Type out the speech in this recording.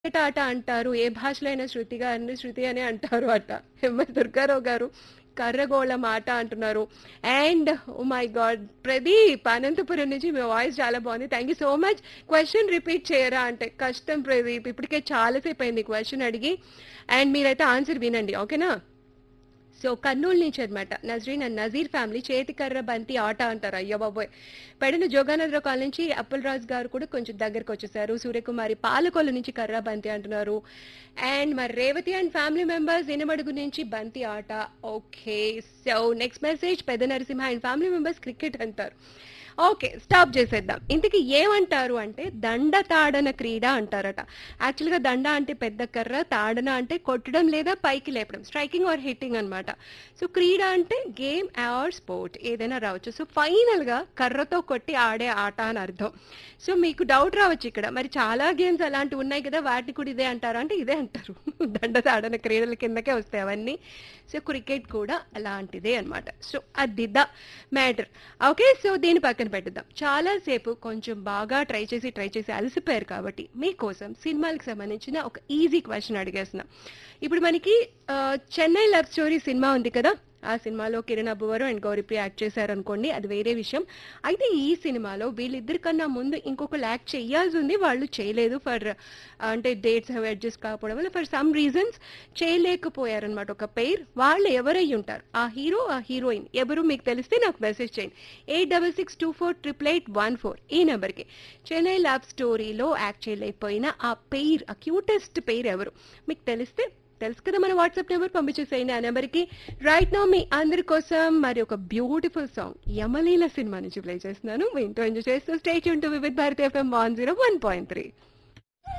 cricket ఆట అంటారు ఏ భాషలో అయినా శృతి గారిని శృతి అని అంటారు అట ఎంఎస్ దుర్గారావు గారు కర్రగోళం ఆట అంటున్నారు and oh my god Pradeep Anantapuram నుంచి మీ వాయిస్ చాలా బాగుంది thank you so much question repeat చేయరా అంటే కష్టం ప్రదీప్ ఇప్పటికే చాలాసేపు అయింది క్వశ్చన్ అడిగి అండ్ మీరైతే ఆన్సర్ వినండి ఓకేనా సో కర్నూలు నుంచి అనమాట నజరీన్ అండ్ నజీర్ ఫ్యామిలీ చేతికర్ర బంతి ఆట అంటారు అయ్యో బాబోయ్ పెడిన జోగానందరావు కాలనీ నుంచి అప్పుల్ గారు కూడా కొంచెం దగ్గరకు వచ్చేసారు సూర్యకుమారి పాలకొల్లు నుంచి కర్ర బంతి అంటున్నారు అండ్ మరి Revathi and family members Inamadugu నుంచి బంతి ఆట ఓకే సో నెక్స్ట్ మెసేజ్ పెద్ద Narasimha and family members cricket అంటారు ఓకే స్టాప్ చేసేద్దాం ఇంతకీ ఏమంటారు అంటే దండ తాడన క్రీడ అంటారట యాక్చువల్గా దండ అంటే పెద్ద కర్ర తాడన అంటే కొట్టడం లేదా పైకి లేపడం స్ట్రైకింగ్ ఆర్ హిట్టింగ్ అన్నమాట సో క్రీడ అంటే గేమ్ ఆర్ స్పోర్ట్ ఏదైనా రావచ్చు సో ఫైనల్గా కర్రతో కొట్టి ఆడే ఆట అని అర్థం సో మీకు డౌట్ రావచ్చు ఇక్కడ మరి చాలా గేమ్స్ అలాంటివి ఉన్నాయి కదా వాటిని కూడా ఇదే అంటారా అంటే ఇదే అంటారు దండ తాడన క్రీడల కిందకే వస్తాయి అవన్నీ సో క్రికెట్ కూడా అలాంటిదే అన్నమాట సో అది ద మ్యాటర్ ఓకే సో దీని పక్కన పెట్టుదాం చాలాసేపు కొంచెం బాగా ట్రై చేసి ట్రై చేసి అలసిపోయారు కాబట్టి మీకోసం సినిమాలకు సంబంధించిన ఒక ఈజీ క్వశ్చన్ అడిగేస్తున్నా ఇప్పుడు మనకి ఆ, చెన్నై లవ్ స్టోరీ సినిమా ఉంది కదా ఆ సినిమాలో కిరణ్ అబ్బువరు అండ్ గౌరీప్రియ యాక్ట్ చేశారు అనుకోండి అది వేరే విషయం అయితే ఈ సినిమాలో వీళ్ళిద్దరి కన్నా ముందు ఇంకొకరు యాక్ట్ చేయాల్సి ఉంది వాళ్ళు చేయలేదు ఫర్ అంటే డేట్స్ అవి అడ్జస్ట్ కాకపోవడం వల్ల ఫర్ సమ్ రీజన్స్ చేయలేకపోయారనమాట ఒక పెయిర్ వాళ్ళు ఎవరై ఉంటారు ఆ హీరో ఆ హీరోయిన్ ఎవరు మీకు తెలిస్తే నాకు మెసేజ్ చేయండి eight double six two four triple eight one four ఈ నెంబర్కి చెన్నై లవ్ స్టోరీలో యాక్ట్ చేయలేకపోయిన ఆ పెయిర్ ఆ క్యూటెస్ట్ పెయిర్ ఎవరు మీకు తెలిస్తే తెలుసు కదా మన వాట్సాప్ నెంబర్ పంపించేసేయండి ఆ నెంబర్కి రైట్ నౌ మీ అందరి కోసం మరి ఒక బ్యూటిఫుల్ సాంగ్ యమలీల సినిమా నుంచి ప్లే చేస్తున్నాను వింటూ ఎంజాయ్ చేస్తూ స్టేట్ ఉంటూ Vividh Bharati FM one zero one point three